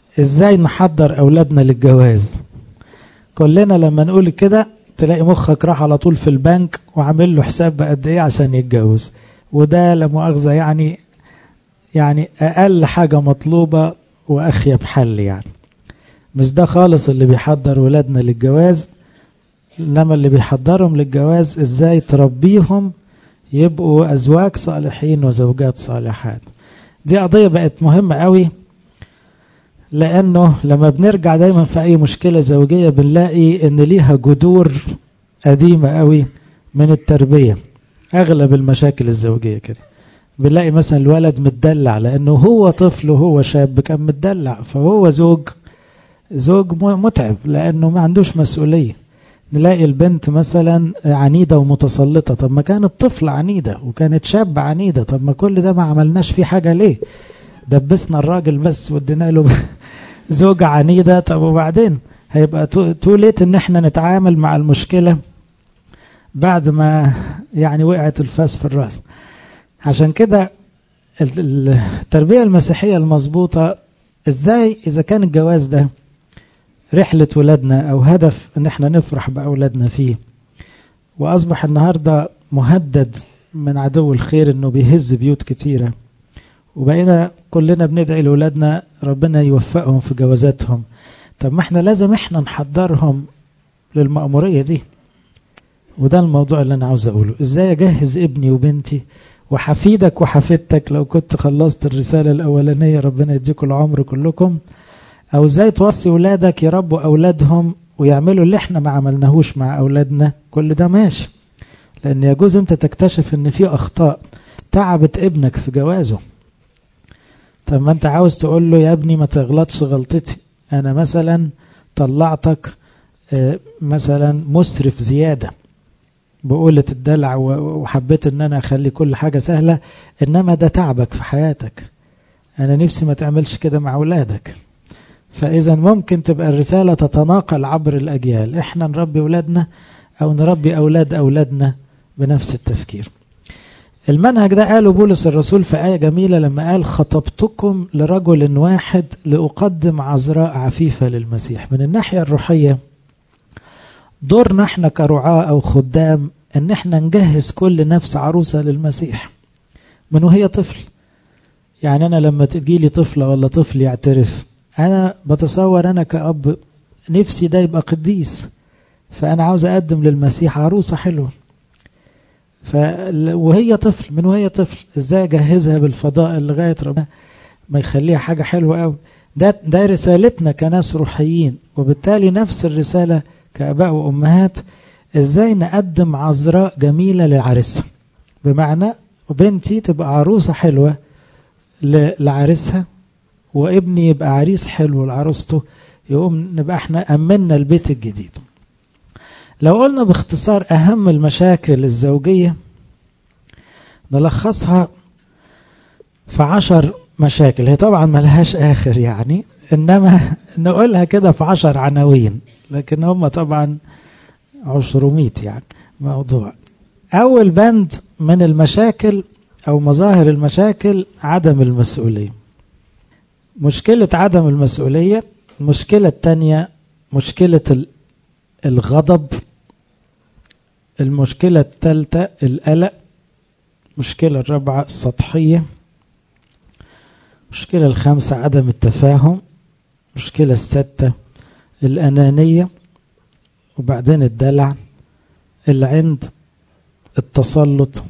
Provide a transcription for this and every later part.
ازاي نحضر اولادنا للجواز كلنا لما نقول كده تلاقي مخك راح على طول في البنك وعامل له حساب بقد ايه عشان يتجوز وده لا مؤاخذه يعني يعني اقل حاجه مطلوبه واخيب حل يعني مش ده خالص اللي بيحضر ولادنا للجواز انما اللي بيحضرهم للجواز ازاي تربيهم يبقوا ازواج صالحين وزوجات صالحات دي قضيه بقت مهمه قوي لانه لما بنرجع دايما في اي مشكله زوجيه بنلاقي ان ليها جذور قديمه قوي من التربيه اغلب المشاكل الزوجيه كده بنلاقي مثلا الولد متدلع لانه هو طفل وهو شاب كان متدلع فهو زوج زوج متعب لانه ما عندوش مسؤوليه نلاقي البنت مثلا عنيده ومتسلطه طب ما كانت طفل عنيده وكانت شاب عنيده طب ما كل ده ما عملناش فيه حاجه ليه دبسنا الراجل بس وادينا له زوجة عنيدة طب وبعدين هيبقى تو ليت ان احنا نتعامل مع المشكلة بعد ما يعني وقعت الفاس في الراس عشان كده التربية المسيحية المظبوطة ازاي اذا كان الجواز ده رحلة ولادنا او هدف ان احنا نفرح باولادنا فيه واصبح النهاردة مهدد من عدو الخير انه بيهز بيوت كتيره وبقينا كلنا بندعي لأولادنا ربنا يوفقهم في جوازاتهم طب ما احنا لازم احنا نحضرهم للمأمورية دي وده الموضوع اللي انا عاوز اقوله ازاي اجهز ابني وبنتي وحفيدك وحفيدتك لو كنت خلصت الرسالة الاولانية ربنا يديكم العمر كلكم او ازاي توصي ولادك يربوا اولادهم ويعملوا اللي احنا ما عملناهوش مع اولادنا كل ده ماشي لان يجوز انت تكتشف ان في اخطاء تعبت ابنك في جوازه طب ما انت عاوز تقول له يا ابني ما تغلطش غلطتي انا مثلا طلعتك مثلا مسرف زيادة بقولة الدلع وحبيت ان انا اخلي كل حاجة سهلة انما ده تعبك في حياتك انا نفسي ما تعملش كده مع اولادك فاذا ممكن تبقى الرسالة تتناقل عبر الاجيال احنا نربي اولادنا او نربي اولاد اولادنا بنفس التفكير المنهج ده قاله بولس الرسول في آية جميلة لما قال خطبتكم لرجل واحد لأقدم عذراء عفيفة للمسيح من الناحية الروحية دورنا احنا كرعاة أو خدام ان احنا نجهز كل نفس عروسة للمسيح من وهي طفل يعني أنا لما تجيلي طفلة ولا طفل يعترف أنا بتصور أنا كأب نفسي ده يبقى قديس فأنا عاوز أقدم للمسيح عروسة حلوة ف... وهي طفل من وهي طفل ازاي اجهزها بالفضائل لغايه ربنا ما يخليها حاجه حلوه قوي ده ده رسالتنا كناس روحيين وبالتالي نفس الرساله كاباء وامهات ازاي نقدم عذراء جميله لعريسها بمعنى بنتي تبقى عروسه حلوه لعريسها وابني يبقى عريس حلو لعروسته يقوم نبقى احنا امنا البيت الجديد لو قلنا باختصار أهم المشاكل الزوجية نلخصها في عشر مشاكل هي طبعا ملهاش آخر يعني إنما نقولها كده في عشر عناوين لكن هم طبعا عشرميت يعني موضوع أول بند من المشاكل أو مظاهر المشاكل عدم المسؤولية مشكلة عدم المسؤولية المشكلة الثانية مشكلة الغضب المشكلة الثالثة القلق المشكلة الرابعة السطحية المشكلة الخامسة عدم التفاهم المشكلة الستة الأنانية وبعدين الدلع العند التسلط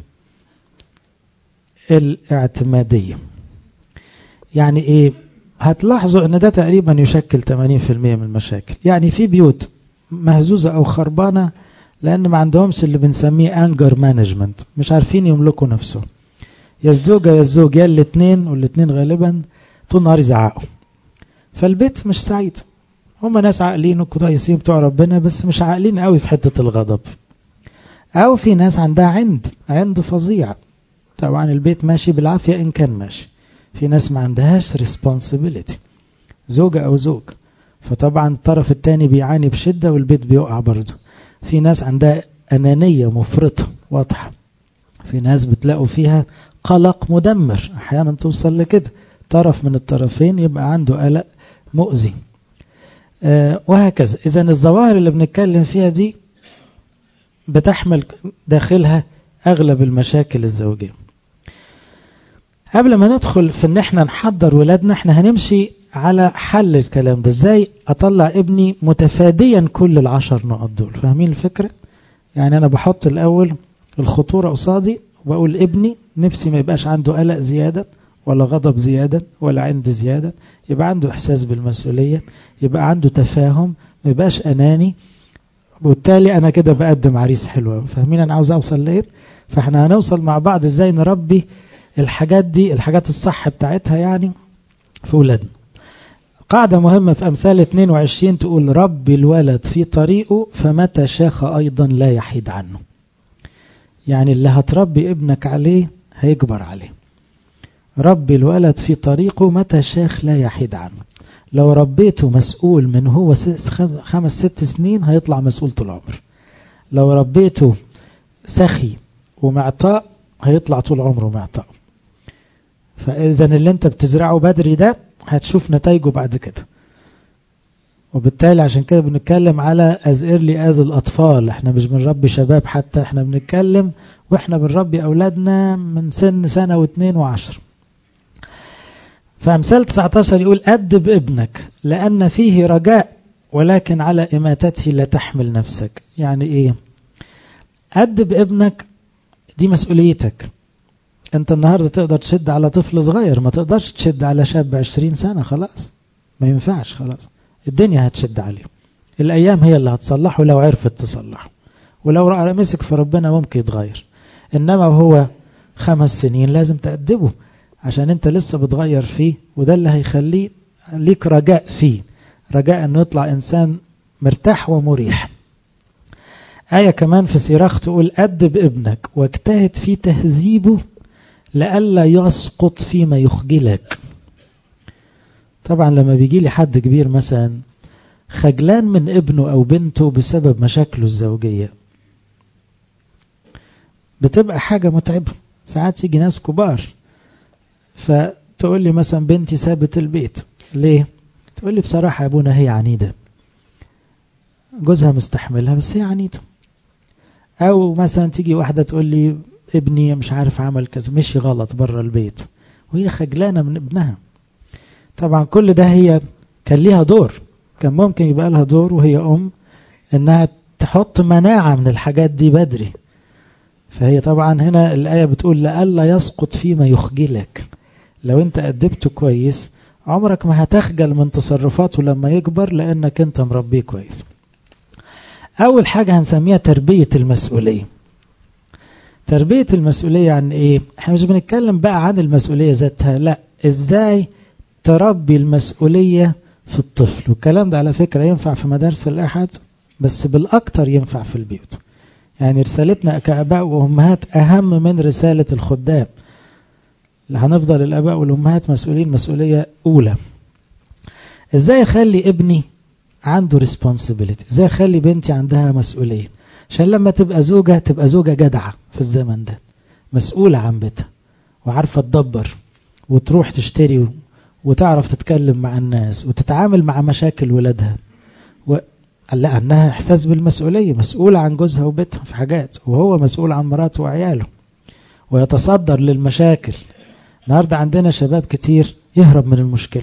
الاعتمادية يعني ايه هتلاحظوا ان ده تقريبا يشكل 80% من المشاكل يعني في بيوت مهزوزة او خربانة لان ما عندهمش اللي بنسميه انجر مانجمنت مش عارفين يملكوا نفسهم يا الزوجة يا الزوج يا الاثنين والاثنين غالبا طول النهار يزعقوا فالبيت مش سعيد هم ناس عاقلين وكويسين بتوع ربنا بس مش عاقلين قوي في حتة الغضب او في ناس عندها عند عند فظيع طبعا البيت ماشي بالعافية ان كان ماشي في ناس ما عندهاش responsibility زوجة او زوج فطبعا الطرف الثاني بيعاني بشدة والبيت بيقع برضه في ناس عندها أنانية مفرطة واضحة في ناس بتلاقوا فيها قلق مدمر أحيانا توصل لكده طرف من الطرفين يبقى عنده قلق مؤذي آه وهكذا إذا الظواهر اللي بنتكلم فيها دي بتحمل داخلها أغلب المشاكل الزوجية قبل ما ندخل في ان احنا نحضر ولادنا احنا هنمشي على حل الكلام ده ازاي اطلع ابني متفاديا كل العشر نقط دول فاهمين الفكرة يعني انا بحط الاول الخطورة قصادي وبقول ابني نفسي ما يبقاش عنده قلق زيادة ولا غضب زيادة ولا عند زيادة يبقى عنده احساس بالمسؤولية يبقى عنده تفاهم ما يبقاش اناني وبالتالي انا كده بقدم عريس حلو فاهمين انا عاوز اوصل لايه فاحنا هنوصل مع بعض ازاي نربي الحاجات دي الحاجات الصح بتاعتها يعني في ولادنا قاعدة مهمة في أمثال 22 تقول ربي الولد في طريقه فمتى شاخ أيضا لا يحيد عنه يعني اللي هتربي ابنك عليه هيكبر عليه ربي الولد في طريقه متى شاخ لا يحيد عنه لو ربيته مسؤول من هو خمس ست سنين هيطلع مسؤول طول العمر لو ربيته سخي ومعطاء هيطلع طول عمره معطاء فإذا اللي انت بتزرعه بدري ده هتشوف نتائجه بعد كده وبالتالي عشان كده بنتكلم على از ايرلي از الاطفال احنا مش بنربي شباب حتى احنا بنتكلم واحنا بنربي اولادنا من سن سنة واثنين وعشر فامثال 19 يقول ادب ابنك لان فيه رجاء ولكن على اماتته لا تحمل نفسك يعني ايه ادب ابنك دي مسؤوليتك انت النهاردة تقدر تشد على طفل صغير ما تقدرش تشد على شاب عشرين سنة خلاص ما ينفعش خلاص الدنيا هتشد عليه الأيام هي اللي هتصلحه لو عرفت تصلحه ولو مسك في ربنا ممكن يتغير إنما هو خمس سنين لازم تأدبه عشان انت لسه بتغير فيه وده اللي هيخليه ليك رجاء فيه رجاء انه يطلع انسان مرتاح ومريح آية كمان في سيراخ تقول أدب ابنك واجتهد في تهذيبه لئلا يسقط فيما يخجلك طبعا لما بيجي لي حد كبير مثلا خجلان من ابنه أو بنته بسبب مشاكله الزوجية بتبقى حاجة متعبة ساعات يجي ناس كبار فتقول لي مثلا بنتي سابت البيت ليه تقول لي بصراحة يا ابونا هي عنيدة جوزها مستحملها بس هي عنيدة او مثلا تيجي واحدة تقول لي ابني مش عارف عمل كذا مشي غلط بره البيت وهي خجلانة من ابنها طبعا كل ده هي كان ليها دور كان ممكن يبقى لها دور وهي ام انها تحط مناعة من الحاجات دي بدري فهي طبعا هنا الآية بتقول لألا يسقط فيما يخجلك لو انت أدبته كويس عمرك ما هتخجل من تصرفاته لما يكبر لأنك انت مربيه كويس أول حاجة هنسميها تربية المسؤولية تربية المسؤولية عن إيه؟ احنا مش بنتكلم بقى عن المسؤولية ذاتها لا إزاي تربي المسؤولية في الطفل والكلام ده على فكرة ينفع في مدارس الأحد بس بالأكتر ينفع في البيوت يعني رسالتنا كأباء وأمهات أهم من رسالة الخدام هنفضل الأباء والأمهات مسؤولين مسؤولية أولى إزاي أخلي ابني عنده responsibility ازاي اخلي بنتي عندها مسؤولية عشان لما تبقى زوجة تبقى زوجة جدعة في الزمن ده مسؤولة عن بيتها وعارفة تدبر وتروح تشتري وتعرف تتكلم مع الناس وتتعامل مع مشاكل ولادها و... لا عندها احساس بالمسؤولية مسؤولة عن جوزها وبيتها في حاجات وهو مسؤول عن مراته وعياله ويتصدر للمشاكل النهاردة عندنا شباب كتير يهرب من المشكلة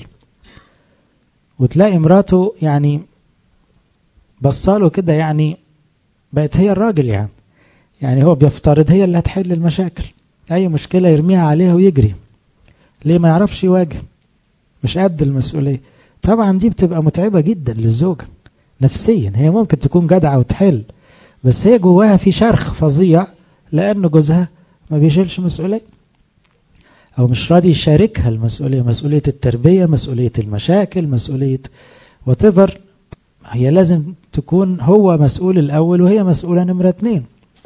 وتلاقي مراته يعني بصاله كده يعني بقت هي الراجل يعني يعني هو بيفترض هي اللي هتحل المشاكل اي مشكلة يرميها عليها ويجري ليه ما يعرفش يواجه مش قد المسؤولية طبعا دي بتبقى متعبة جدا للزوجة نفسيا هي ممكن تكون جدعة وتحل بس هي جواها في شرخ فظيع لأن جوزها ما بيشيلش مسؤولية أو مش راضي يشاركها المسؤولية مسؤولية التربية مسؤولية المشاكل مسؤولية وتفر هي لازم تكون هو مسؤول الأول وهي مسؤولة نمرة اتنين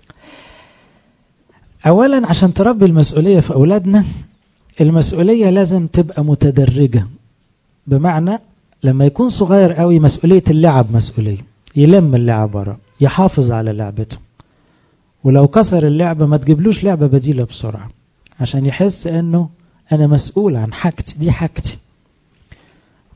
أولا عشان تربي المسؤولية في أولادنا المسؤولية لازم تبقى متدرجة بمعنى لما يكون صغير قوي مسؤولية اللعب مسؤولية يلم اللعب ورا يحافظ على لعبته ولو كسر اللعبة ما تجيبلوش لعبة بديلة بسرعة عشان يحس انه انا مسؤول عن حاجتي دي حاجتي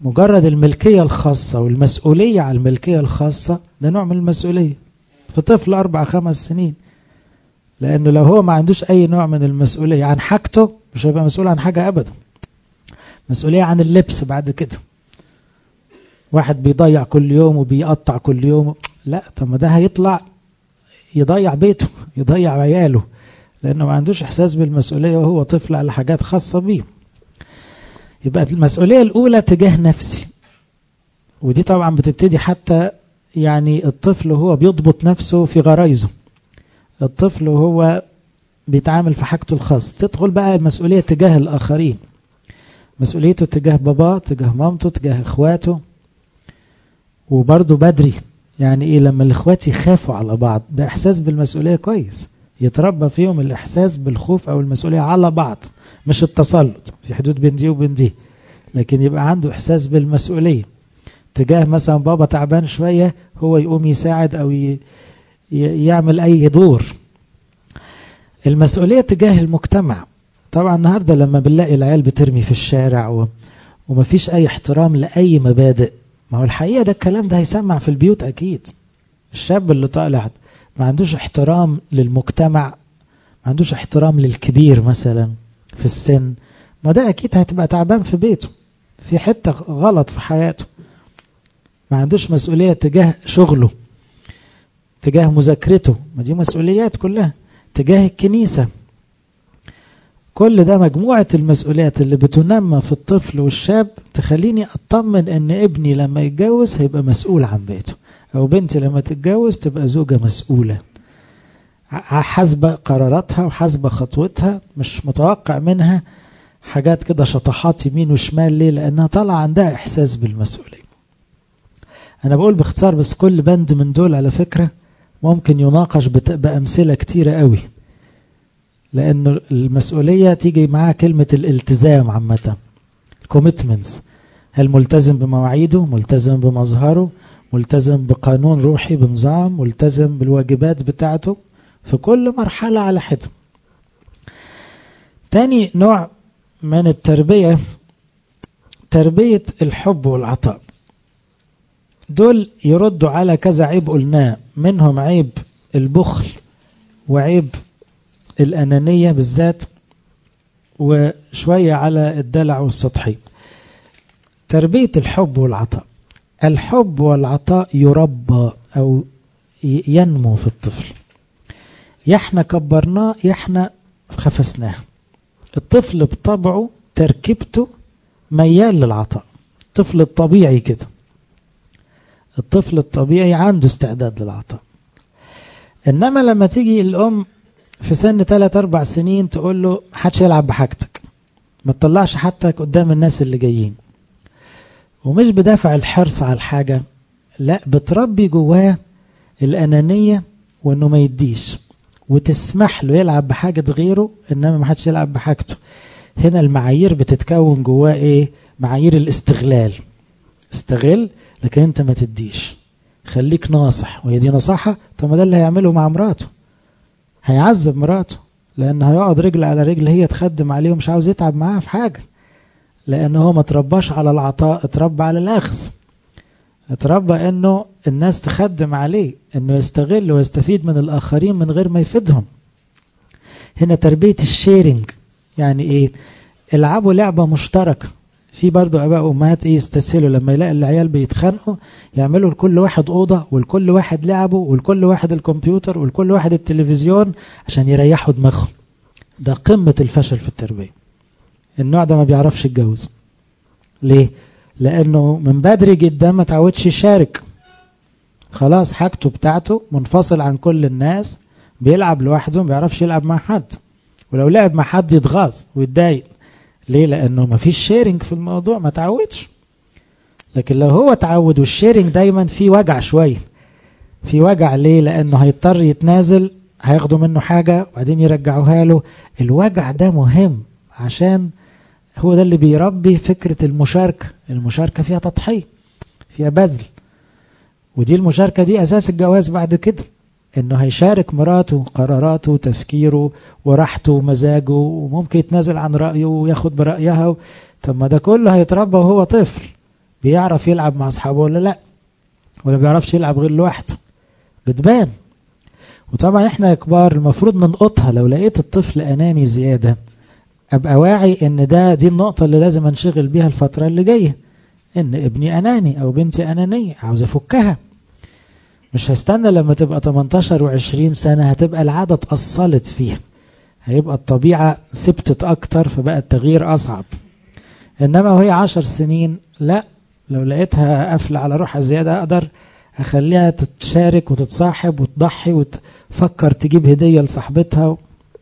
مجرد الملكية الخاصة والمسؤولية على الملكية الخاصة ده نوع من المسؤولية في طفل أربع خمس سنين لأنه لو هو ما عندوش أي نوع من المسؤولية عن حاجته مش هيبقى مسؤول عن حاجة أبدا مسؤولية عن اللبس بعد كده واحد بيضيع كل يوم وبيقطع كل يوم لا طب ما ده هيطلع يضيع بيته يضيع عياله لأنه ما عندوش إحساس بالمسؤولية وهو طفل على حاجات خاصة بيه يبقى المسؤولية الأولى تجاه نفسي ودي طبعا بتبتدي حتى يعني الطفل وهو بيضبط نفسه في غرايزه الطفل وهو بيتعامل في حاجته الخاصة تدخل بقى المسؤولية تجاه الآخرين مسؤوليته تجاه باباه تجاه مامته تجاه إخواته وبرضه بدري يعني إيه لما الإخوات يخافوا على بعض ده إحساس بالمسؤولية كويس يتربى فيهم الإحساس بالخوف أو المسؤولية على بعض مش التسلط في حدود بين دي وبين دي لكن يبقى عنده إحساس بالمسؤولية تجاه مثلا بابا تعبان شوية هو يقوم يساعد أو ي... يعمل أي دور المسؤولية تجاه المجتمع طبعا النهاردة لما بنلاقي العيال بترمي في الشارع و... ومفيش أي احترام لأي مبادئ ما هو الحقيقة ده الكلام ده هيسمع في البيوت أكيد الشاب اللي طالع ما عندوش احترام للمجتمع ما عندوش احترام للكبير مثلا في السن ما ده أكيد هتبقى تعبان في بيته في حتة غلط في حياته ما عندوش مسؤولية تجاه شغله تجاه مذاكرته ما دي مسؤوليات كلها تجاه الكنيسة كل ده مجموعة المسؤوليات اللي بتنمى في الطفل والشاب تخليني أطمن أن ابني لما يتجوز هيبقى مسؤول عن بيته أو بنتي لما تتجوز تبقى زوجة مسؤولة حسب قراراتها وحسب خطوتها مش متوقع منها حاجات كده شطحات يمين وشمال ليه لأنها طالعة عندها إحساس بالمسؤولية أنا بقول باختصار بس كل بند من دول على فكرة ممكن يناقش بأمثلة كتيرة قوي لأن المسؤولية تيجي معاها كلمة الالتزام عامة الكوميتمنتس هل ملتزم بمواعيده ملتزم بمظهره ملتزم بقانون روحي بنظام ملتزم بالواجبات بتاعته في كل مرحلة على حدة تاني نوع من التربية تربية الحب والعطاء دول يردوا على كذا عيب قلناه منهم عيب البخل وعيب الأنانية بالذات وشوية على الدلع والسطحي تربية الحب والعطاء الحب والعطاء يربى أو ينمو في الطفل يحنا كبرناه يحنا خفسناه الطفل بطبعه تركيبته ميال للعطاء الطفل الطبيعي كده الطفل الطبيعي عنده استعداد للعطاء إنما لما تيجي الأم في سن 3 4 سنين تقول له محدش يلعب بحاجتك ما تطلعش حاجتك قدام الناس اللي جايين ومش بدافع الحرص على الحاجة لا بتربي جواه الأنانية وإنه ما يديش وتسمح له يلعب بحاجة غيره إنما ما حدش يلعب بحاجته هنا المعايير بتتكون جواه إيه معايير الاستغلال استغل لكن أنت ما تديش خليك ناصح وهي دي نصيحة طب ما ده اللي هيعمله مع مراته هيعذب مراته لأن هيقعد رجل على رجل هي تخدم عليه ومش عاوز يتعب معاها في حاجة لأنه هو ما ترباش على العطاء اتربى على الأخذ اتربى أنه الناس تخدم عليه أنه يستغل ويستفيد من الآخرين من غير ما يفيدهم هنا تربية الشيرنج يعني إيه العبوا لعبة مشتركة في برضو اباء وامهات ايه يستسهلوا لما يلاقي العيال بيتخانقوا يعملوا لكل واحد اوضه ولكل واحد لعبه ولكل واحد الكمبيوتر ولكل واحد التلفزيون عشان يريحوا دماغهم ده قمه الفشل في التربيه النوع ده ما بيعرفش يتجوز ليه لانه من بدري جدا ما تعودش يشارك خلاص حاجته بتاعته منفصل عن كل الناس بيلعب لوحده ما بيعرفش يلعب مع حد ولو لعب مع حد يتغاظ ويتضايق ليه لانه ما فيش شيرنج في الموضوع ما تعودش لكن لو هو تعود والشيرنج دايما في وجع شويه في وجع ليه لانه هيضطر يتنازل هياخدوا منه حاجة وبعدين يرجعوها له الوجع ده مهم عشان هو ده اللي بيربي فكرة المشاركة المشاركة فيها تضحية فيها بذل ودي المشاركة دي أساس الجواز بعد كده انه هيشارك مراته قراراته وتفكيره وراحته ومزاجه وممكن يتنازل عن رأيه وياخد برأيها طب ما ده كله هيتربى وهو طفل بيعرف يلعب مع أصحابه ولا لا ولا بيعرفش يلعب غير لوحده بتبان وطبعا احنا كبار المفروض ننقطها لو لقيت الطفل أناني زيادة أبقى واعي ان ده دي النقطة اللي لازم انشغل بيها الفترة اللي جاية ان ابني أناني أو بنتي أنانية عاوز أفكها مش هستنى لما تبقى 18 و20 سنة هتبقى العادة اتأصلت فيها هيبقى الطبيعة ثبتت أكتر فبقى التغيير أصعب إنما وهي عشر سنين لا لو لقيتها قافلة على روحها زيادة أقدر أخليها تتشارك وتتصاحب وتضحي وتفكر تجيب هدية لصاحبتها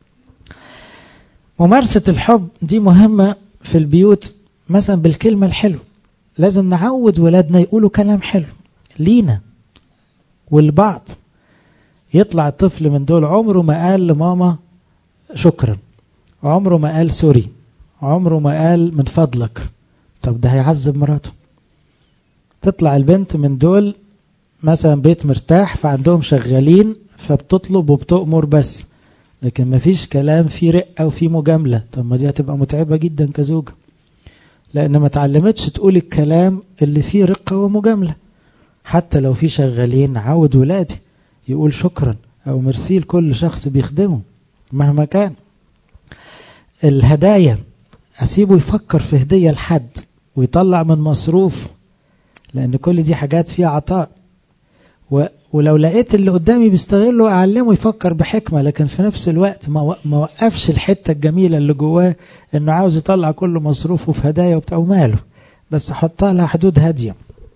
ممارسة الحب دي مهمة في البيوت مثلا بالكلمة الحلوة لازم نعود ولادنا يقولوا كلام حلو لينا والبعض يطلع الطفل من دول عمره ما قال لماما شكرا عمره ما قال سوري عمره ما قال من فضلك طب ده هيعذب مراته تطلع البنت من دول مثلا بيت مرتاح فعندهم شغالين فبتطلب وبتؤمر بس لكن مفيش كلام فيه رقة وفيه مجاملة طب ما دي هتبقى متعبة جدا كزوجة لأن ما تعلمتش تقول الكلام اللي فيه رقة ومجاملة حتى لو في شغالين عود ولادي يقول شكرا أو مرسي لكل شخص بيخدمه مهما كان الهدايا أسيبه يفكر في هدية لحد ويطلع من مصروف لأن كل دي حاجات فيها عطاء و... ولو لقيت اللي قدامي بيستغله أعلمه يفكر بحكمة لكن في نفس الوقت ما, و... ما وقفش الحتة الجميلة اللي جواه إنه عاوز يطلع كل مصروفه في هدايا وبتاع وماله بس حطها لها حدود هادية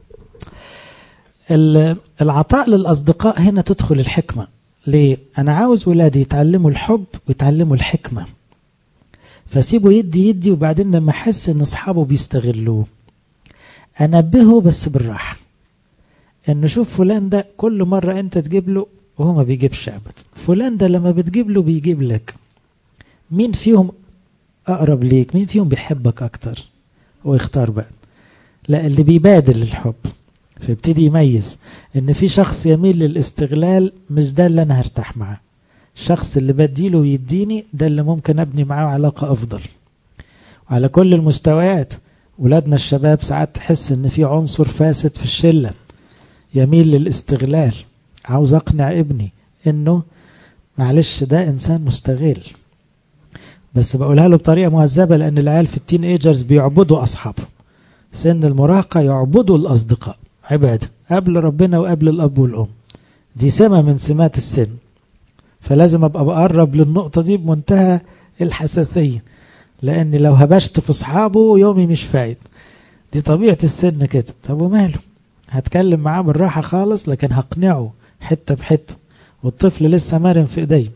العطاء للأصدقاء هنا تدخل الحكمة ليه؟ أنا عاوز ولادي يتعلموا الحب ويتعلموا الحكمة فسيبه يدي يدي وبعدين لما أحس إن أصحابه بيستغلوه أنبهه بس بالراحة إنه شوف فلان ده كل مرة أنت تجيب له وهو ما بيجيبش أبدا فلان ده لما بتجيب له بيجيب لك مين فيهم أقرب ليك مين فيهم بيحبك أكتر هو يختار بقى لا اللي بيبادل الحب فيبتدي يميز ان في شخص يميل للاستغلال مش ده اللي انا هرتاح معاه الشخص اللي بديله ويديني ده اللي ممكن ابني معاه علاقة افضل وعلى كل المستويات ولادنا الشباب ساعات تحس ان في عنصر فاسد في الشلة يميل للاستغلال عاوز اقنع ابني انه معلش ده انسان مستغل بس بقولها له بطريقة مهذبة لان العيال في التين ايجرز بيعبدوا اصحابهم سن المراهقة يعبدوا الاصدقاء عبادة قبل ربنا وقبل الأب والأم دي سمة من سمات السن فلازم أبقى بقرب للنقطة دي بمنتهى الحساسية لأن لو هبشت في أصحابه يومي مش فايد دي طبيعة السن كده طب وماله هتكلم معاه بالراحة خالص لكن هقنعه حتة بحتة والطفل لسه مرن في ايديه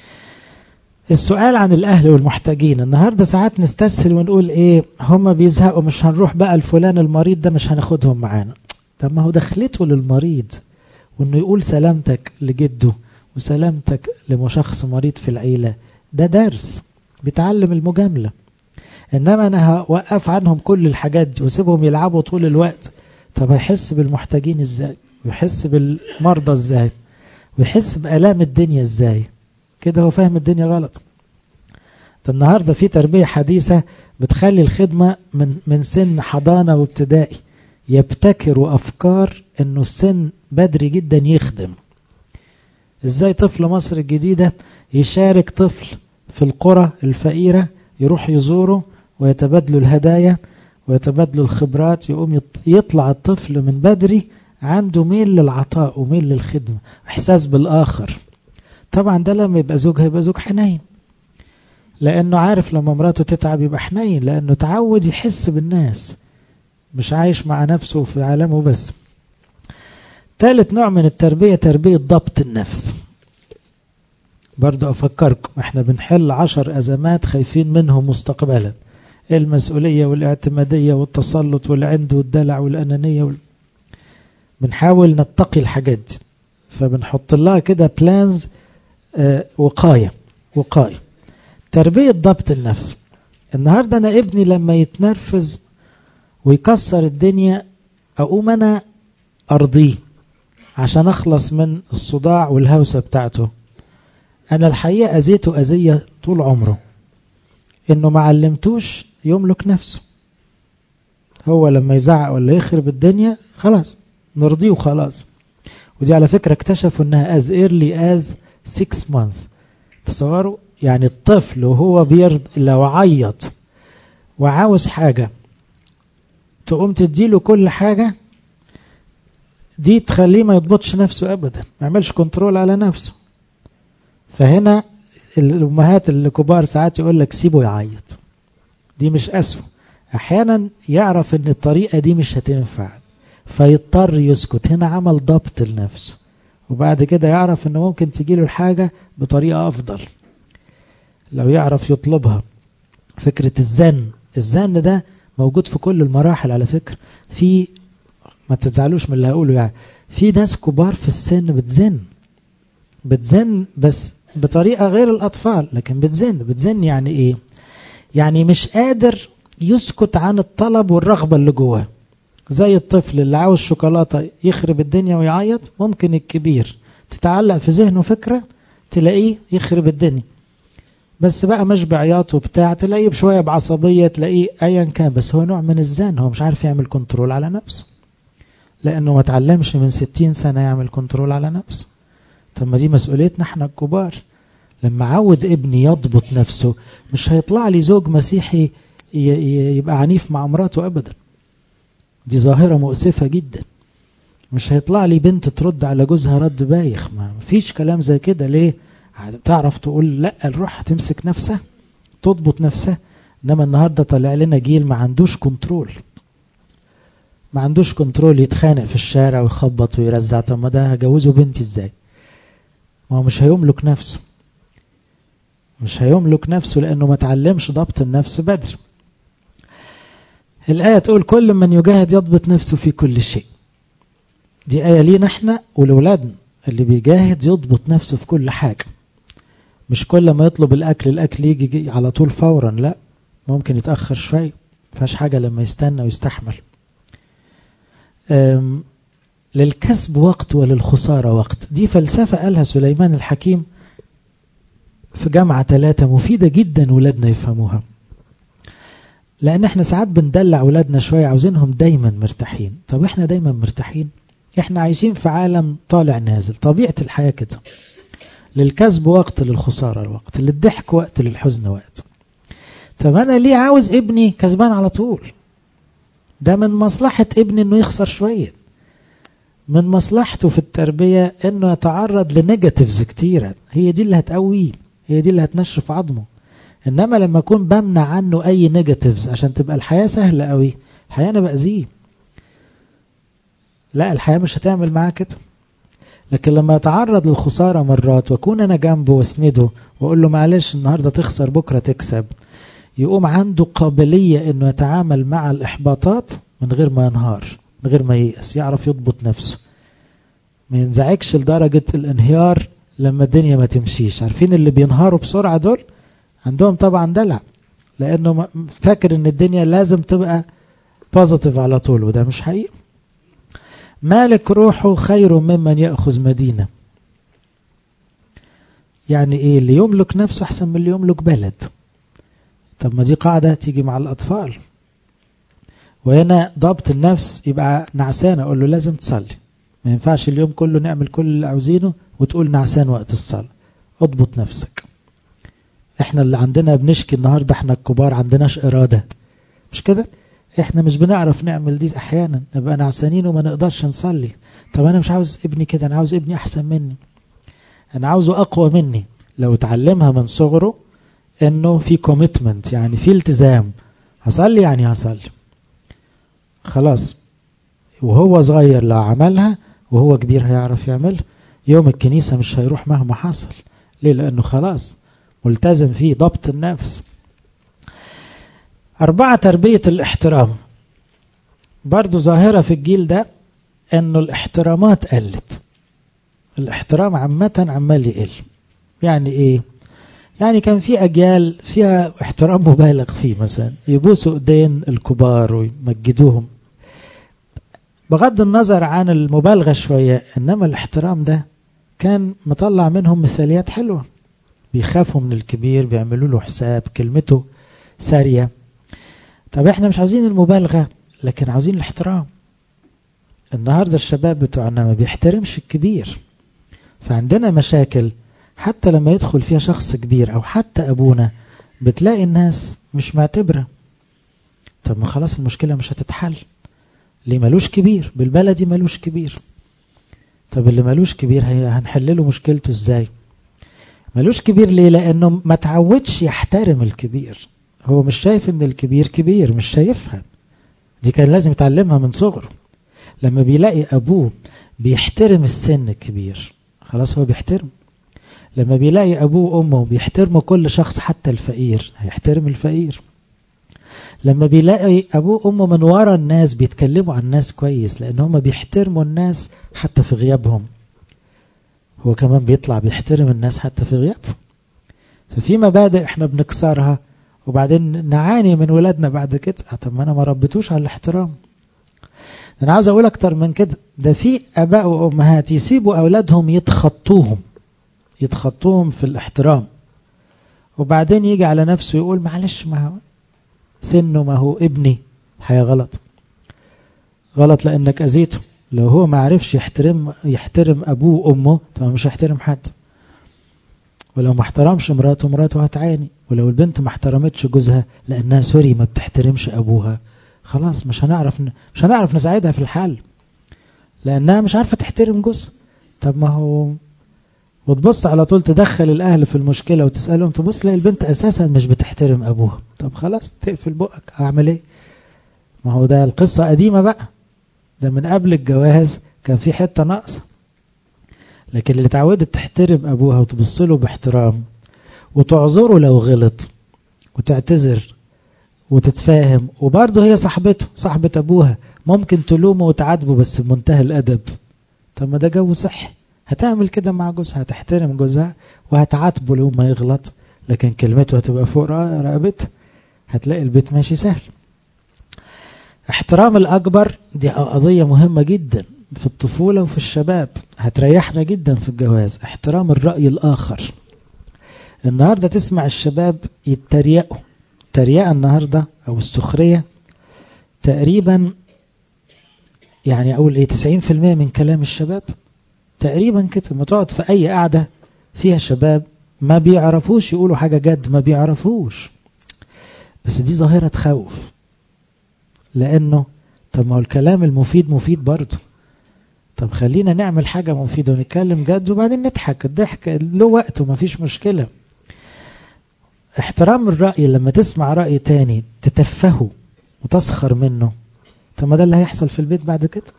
السؤال عن الأهل والمحتاجين النهاردة ساعات نستسهل ونقول إيه هما بيزهقوا مش هنروح بقى الفلان المريض ده مش هناخدهم معانا طب ما هو دخلته للمريض وانه يقول سلامتك لجده وسلامتك لشخص مريض في العيلة ده درس بيتعلم المجاملة انما انا هوقف عنهم كل الحاجات دي واسيبهم يلعبوا طول الوقت طب هيحس بالمحتاجين ازاي ويحس بالمرضى ازاي ويحس بآلام الدنيا ازاي كده هو فاهم الدنيا غلط ده النهاردة في تربية حديثة بتخلي الخدمة من, من سن حضانة وابتدائي يبتكروا أفكار أنه السن بدري جدا يخدم إزاي طفل مصر الجديدة يشارك طفل في القرى الفقيرة يروح يزوره ويتبادلوا الهدايا ويتبادلوا الخبرات يقوم يطلع الطفل من بدري عنده ميل للعطاء وميل للخدمة إحساس بالآخر طبعا ده لما يبقى زوج هيبقى زوج حنين لأنه عارف لما مراته تتعب يبقى حنين لأنه تعود يحس بالناس مش عايش مع نفسه في عالمه بس ثالث نوع من التربية تربية ضبط النفس برضو أفكركم احنا بنحل عشر أزمات خايفين منهم مستقبلا المسؤولية والاعتمادية والتسلط والعند والدلع والأنانية وال... بنحاول نتقي الحاجات دي فبنحط لها كده بلانز آه وقاية وقاية تربية ضبط النفس النهاردة أنا ابني لما يتنرفز ويكسر الدنيا أقوم أنا أرضيه عشان أخلص من الصداع والهوسة بتاعته أنا الحقيقة أذيته أذية طول عمره إنه ما علمتوش يملك نفسه هو لما يزعق ولا يخرب الدنيا خلاص نرضيه وخلاص ودي على فكرة اكتشفوا انها as early as 6 months تصوروا يعني الطفل وهو بيرض لو عيط وعاوز حاجة تقوم تديله كل حاجة دي تخليه ما يضبطش نفسه ابدا ما يعملش كنترول على نفسه فهنا الامهات الكبار ساعات يقول لك سيبه يعيط دي مش اسوء احيانا يعرف ان الطريقة دي مش هتنفع فيضطر يسكت هنا عمل ضبط لنفسه وبعد كده يعرف انه ممكن تجيله الحاجة بطريقة افضل لو يعرف يطلبها فكرة الزن الزن ده موجود في كل المراحل على فكرة في ما تزعلوش من اللي هقوله يعني في ناس كبار في السن بتزن بتزن بس بطريقة غير الأطفال لكن بتزن بتزن يعني إيه يعني مش قادر يسكت عن الطلب والرغبة اللي جواه زي الطفل اللي عاوز شوكولاتة يخرب الدنيا ويعيط ممكن الكبير تتعلق في ذهنه فكرة تلاقيه يخرب الدنيا بس بقى مش بعياط وبتاع تلاقيه بشوية بعصبية تلاقيه أيا كان بس هو نوع من الزن هو مش عارف يعمل كنترول على نفسه لأنه ما تعلمش من ستين سنة يعمل كنترول على نفسه طب ما دي مسؤوليتنا احنا الكبار لما عود ابني يضبط نفسه مش هيطلع لي زوج مسيحي يبقى عنيف مع مراته أبدا دي ظاهرة مؤسفة جدا مش هيطلع لي بنت ترد على جوزها رد بايخ ما فيش كلام زي كده ليه تعرف تقول لا الروح تمسك نفسها تضبط نفسها انما النهارده طلع لنا جيل ما عندوش كنترول ما عندوش كنترول يتخانق في الشارع ويخبط ويرزع طب ما ده هجوزه بنتي ازاي ما هو مش هيملك نفسه مش هيملك نفسه لانه ما تعلمش ضبط النفس بدري الآية تقول كل من يجاهد يضبط نفسه في كل شيء دي آية لينا احنا ولولادنا اللي بيجاهد يضبط نفسه في كل حاجة مش كل ما يطلب الأكل الأكل يجي على طول فورا لا ممكن يتأخر شوية فاش حاجة لما يستنى ويستحمل للكسب وقت وللخسارة وقت دي فلسفة قالها سليمان الحكيم في جامعة ثلاثة مفيدة جدا ولادنا يفهموها لأن احنا ساعات بندلع ولادنا شوية عاوزينهم دايما مرتاحين طب احنا دايما مرتاحين احنا عايشين في عالم طالع نازل طبيعة الحياة كده للكسب وقت للخسارة وقت للضحك وقت للحزن وقت طب أنا ليه عاوز ابني كسبان على طول ده من مصلحة ابني انه يخسر شوية من مصلحته في التربية انه يتعرض لنيجاتيفز كتيرة هي دي اللي هتقويه هي دي اللي هتنشف عظمه انما لما اكون بمنع عنه اي نيجاتيفز عشان تبقى الحياة سهلة قوي الحياة انا باذيه لا الحياة مش هتعمل معاه كده لكن لما يتعرض للخسارة مرات واكون انا جنبه واسنده واقول له معلش النهاردة تخسر بكرة تكسب يقوم عنده قابلية انه يتعامل مع الاحباطات من غير ما ينهار من غير ما ييأس يعرف يضبط نفسه ما ينزعجش لدرجة الانهيار لما الدنيا ما تمشيش عارفين اللي بينهاروا بسرعة دول عندهم طبعا دلع لانه فاكر ان الدنيا لازم تبقى بوزيتيف على طول وده مش حقيقي مالك روحه خير ممن يأخذ مدينة يعني ايه اللي يملك نفسه احسن من اللي يملك بلد طب ما دي قاعدة تيجي مع الأطفال وهنا ضبط النفس يبقى نعسان أقول له لازم تصلي ما ينفعش اليوم كله نعمل كل اللي عاوزينه وتقول نعسان وقت الصلاة اضبط نفسك احنا اللي عندنا بنشكي النهاردة احنا الكبار عندناش إرادة مش كده احنا مش بنعرف نعمل دي احيانا نبقى نعسانين وما نقدرش نصلي طب انا مش عاوز ابني كده انا عاوز ابني احسن مني انا عاوزه اقوى مني لو اتعلمها من صغره انه في كوميتمنت يعني في التزام هصلي يعني هصلي خلاص وهو صغير لو عملها وهو كبير هيعرف يعملها يوم الكنيسة مش هيروح مهما حصل ليه لأنه خلاص ملتزم فيه ضبط النفس أربعة تربية الاحترام برضو ظاهرة في الجيل ده أنه الاحترامات قلت الاحترام عامة عمال يقل يعني إيه يعني كان في أجيال فيها احترام مبالغ فيه مثلا يبوسوا ايدين الكبار ويمجدوهم بغض النظر عن المبالغة شوية إنما الاحترام ده كان مطلع منهم مثاليات حلوة بيخافوا من الكبير بيعملوا له حساب كلمته سارية طب احنا مش عاوزين المبالغة لكن عاوزين الاحترام النهاردة الشباب بتوعنا ما بيحترمش الكبير فعندنا مشاكل حتى لما يدخل فيها شخص كبير أو حتى أبونا بتلاقي الناس مش معتبرة طب ما خلاص المشكلة مش هتتحل ليه ملوش كبير بالبلدي ملوش كبير طب اللي ملوش كبير هنحلله مشكلته ازاي ملوش كبير ليه لانه ما تعودش يحترم الكبير هو مش شايف ان الكبير كبير مش شايفها دي كان لازم يتعلمها من صغره لما بيلاقي ابوه بيحترم السن الكبير خلاص هو بيحترم لما بيلاقي ابوه وامه بيحترموا كل شخص حتى الفقير هيحترم الفقير لما بيلاقي ابوه وامه من ورا الناس بيتكلموا عن الناس كويس لان هم بيحترموا الناس حتى في غيابهم هو كمان بيطلع بيحترم الناس حتى في غيابهم ففي مبادئ احنا بنكسرها وبعدين نعاني من ولادنا بعد كده طب ما انا ما ربيتوش على الاحترام انا عاوز اقول اكتر من كده ده في اباء وامهات يسيبوا اولادهم يتخطوهم يتخطوهم في الاحترام وبعدين يجي على نفسه يقول معلش ما هو سنه ما هو ابني حاجة غلط غلط لانك اذيته لو هو ما عرفش يحترم يحترم ابوه وامه طبعا مش هيحترم حد ولو ما احترمش مراته مراته هتعاني ولو البنت ما احترمتش جوزها لانها سوري ما بتحترمش ابوها خلاص مش هنعرف مش هنعرف نساعدها في الحل لانها مش عارفه تحترم جوزها طب ما هو وتبص على طول تدخل الاهل في المشكله وتسالهم تبص تلاقي البنت اساسا مش بتحترم ابوها طب خلاص تقفل بقك اعمل ايه ما هو ده القصه قديمه بقى ده من قبل الجواز كان في حته ناقصه لكن اللي اتعودت تحترم ابوها وتبص له باحترام وتعذره لو غلط وتعتذر وتتفاهم وبرضه هي صاحبته صاحبة ابوها ممكن تلومه وتعاتبه بس بمنتهى الادب طب ما ده جو صحي هتعمل كده مع جوزها هتحترم جوزها وهتعاتبه لو ما يغلط لكن كلمته هتبقى فوق رقبتها هتلاقي البيت ماشي سهل احترام الأكبر دي قضية مهمة جدا في الطفولة وفي الشباب هتريحنا جدا في الجواز احترام الرأي الآخر النهاردة تسمع الشباب يتريقوا التريقة النهاردة أو السخرية تقريبا يعني أقول إيه 90% من كلام الشباب تقريبا كده ما تقعد في أي قعدة فيها شباب ما بيعرفوش يقولوا حاجة جد ما بيعرفوش بس دي ظاهرة تخوف لأنه طب ما هو الكلام المفيد مفيد برضه طب خلينا نعمل حاجة مفيدة ونتكلم جد وبعدين نضحك الضحك له وقته ما فيش مشكلة احترام الرأي لما تسمع رأي تاني تتفهه وتسخر منه طب ما ده اللي هيحصل في البيت بعد كده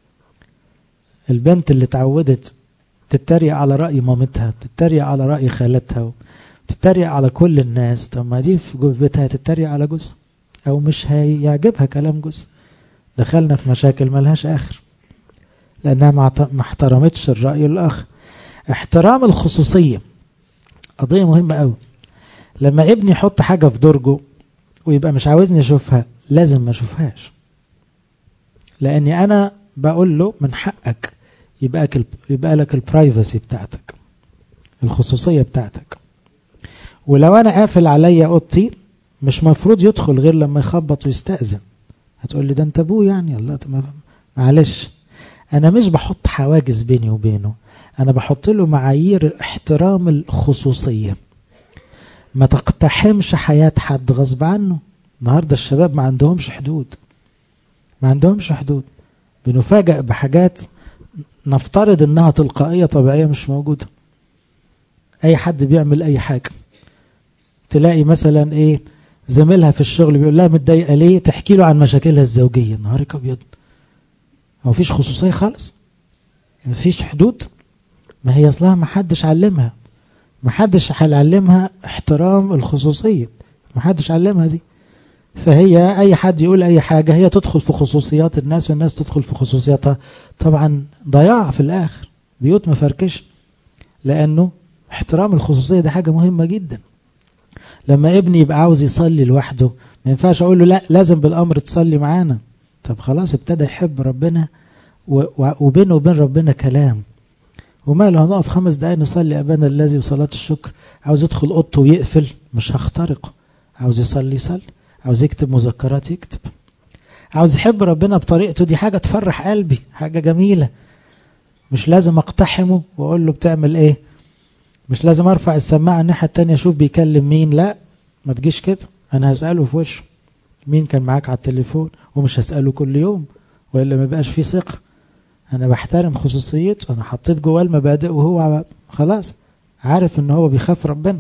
البنت اللي اتعودت تتريق على رأي مامتها تتريق على رأي خالتها تتريق على كل الناس طب ما دي في بيتها تتريق على جوزها او مش هيعجبها كلام جوزها دخلنا في مشاكل ملهاش اخر لانها ما احترمتش الرأي الاخر احترام الخصوصية قضية مهمة قوي لما ابني يحط حاجة في درجه ويبقى مش عاوزني اشوفها لازم ما اشوفهاش لاني انا بقول له من حقك يبقى يبقى لك البرايفسي بتاعتك الخصوصية بتاعتك ولو انا قافل عليا اوضتي مش مفروض يدخل غير لما يخبط ويستأذن هتقول لي ده انت ابوه يعني الله تمام معلش انا مش بحط حواجز بيني وبينه انا بحط له معايير احترام الخصوصية ما تقتحمش حياة حد غصب عنه النهاردة الشباب ما عندهمش حدود ما عندهمش حدود بنفاجأ بحاجات نفترض انها تلقائية طبيعية مش موجودة اي حد بيعمل اي حاجة تلاقي مثلا ايه زميلها في الشغل بيقول لها متضايقة ليه تحكي له عن مشاكلها الزوجية نهارك ابيض ما فيش خصوصية خالص ما فيش حدود ما هي اصلها ما حدش علمها ما حدش هيعلمها احترام الخصوصية ما حدش علمها دي فهي اي حد يقول اي حاجة هي تدخل في خصوصيات الناس والناس تدخل في خصوصياتها طبعا ضياع في الاخر بيوت مفركش لانه احترام الخصوصية ده حاجة مهمة جدا لما ابني يبقى عاوز يصلي لوحده ما ينفعش اقول له لا لازم بالامر تصلي معانا طب خلاص ابتدى يحب ربنا وبينه وبين ربنا كلام وماله هنقف خمس دقايق نصلي ابانا الذي وصلاة الشكر عاوز يدخل اوضته ويقفل مش هخترقه عاوز يصلي يصلي عاوز يكتب مذكرات يكتب عاوز يحب ربنا بطريقته دي حاجة تفرح قلبي حاجة جميلة مش لازم اقتحمه واقول له بتعمل ايه مش لازم ارفع السماعة الناحية التانية اشوف بيكلم مين لا ما تجيش كده انا هسأله في وشه مين كان معاك على التليفون ومش هسأله كل يوم وإلا ما بقاش فيه ثقة أنا بحترم خصوصيته أنا حطيت جواه المبادئ وهو خلاص عارف إن هو بيخاف ربنا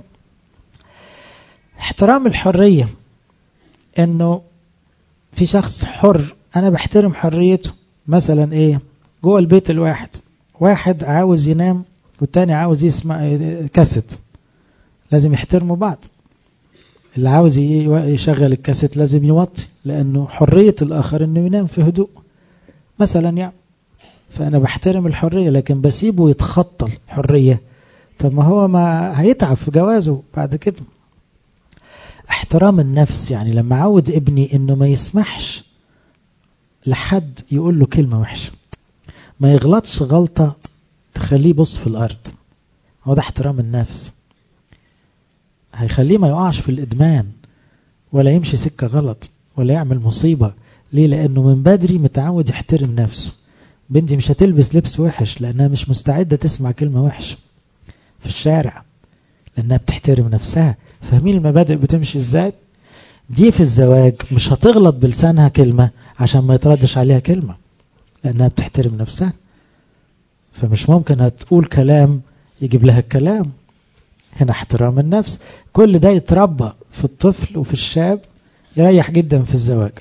احترام الحرية إنه في شخص حر أنا بحترم حريته مثلا إيه جوه البيت الواحد واحد عاوز ينام والتاني عاوز يسمع كاسيت لازم يحترموا بعض اللي عاوز يشغل الكاسيت لازم يوطي لأنه حرية الآخر إنه ينام في هدوء مثلا يعني فأنا بحترم الحرية لكن بسيبه يتخطى الحرية طب ما هو ما هيتعب في جوازه بعد كده احترام النفس يعني لما عود ابني انه ما يسمحش لحد يقول له كلمة وحشة ما يغلطش غلطة تخليه يبص في الأرض هو ده احترام النفس هيخليه ما يقعش في الإدمان ولا يمشي سكة غلط ولا يعمل مصيبة ليه لأنه من بدري متعود يحترم نفسه بنتي مش هتلبس لبس وحش لأنها مش مستعدة تسمع كلمة وحشة في الشارع لأنها بتحترم نفسها فاهمين المبادئ بتمشي ازاي دي في الزواج مش هتغلط بلسانها كلمة عشان ما يتردش عليها كلمة لأنها بتحترم نفسها فمش ممكن هتقول كلام يجيب لها الكلام هنا احترام النفس كل ده يتربى في الطفل وفي الشاب يريح جدا في الزواج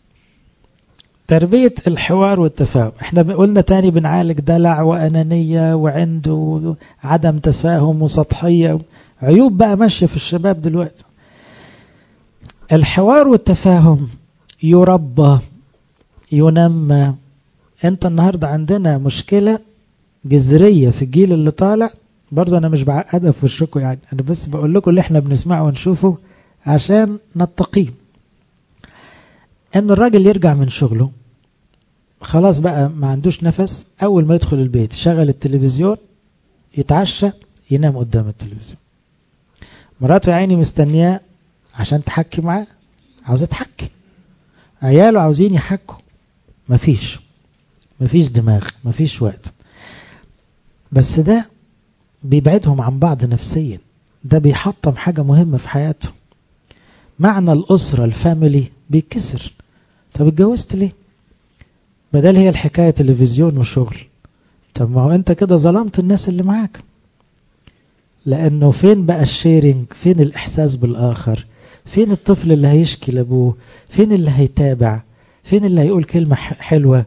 تربية الحوار والتفاهم احنا قلنا تاني بنعالج دلع وأنانية وعند وعدم تفاهم وسطحية عيوب بقى ماشية في الشباب دلوقتي الحوار والتفاهم يربى ينمى انت النهاردة عندنا مشكلة جذرية في الجيل اللي طالع برضه انا مش بعقدها في وشكم يعني انا بس بقول لكم اللي احنا بنسمعه ونشوفه عشان نتقيه ان الراجل يرجع من شغله خلاص بقى ما عندوش نفس اول ما يدخل البيت يشغل التلفزيون يتعشى ينام قدام التلفزيون مراته يا عيني مستنياه عشان تحكي معاه عاوزة تحكي عياله عاوزين يحكوا مفيش مفيش دماغ مفيش وقت بس ده بيبعدهم عن بعض نفسيا ده بيحطم حاجة مهمة في حياته معنى الأسرة الفاميلي بيكسر طب اتجوزت ليه بدل هي الحكاية تلفزيون وشغل طب ما هو انت كده ظلمت الناس اللي معاك لانه فين بقى الشيرنج فين الاحساس بالاخر فين الطفل اللي هيشكي لابوه فين اللي هيتابع فين اللي هيقول كلمة حلوة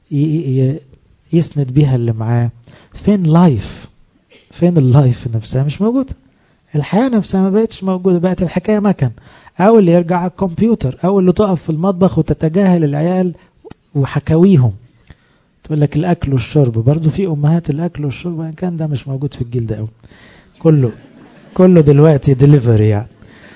يسند بيها اللي معاه فين لايف فين اللايف نفسها مش موجودة الحياة نفسها ما بقتش موجودة بقت الحكاية مكان او اللي يرجع على الكمبيوتر او اللي تقف في المطبخ وتتجاهل العيال وحكاويهم تقول لك الاكل والشرب برضو في امهات الاكل والشرب وان كان ده مش موجود في الجيل ده قوي كله كله دلوقتي ديليفري يعني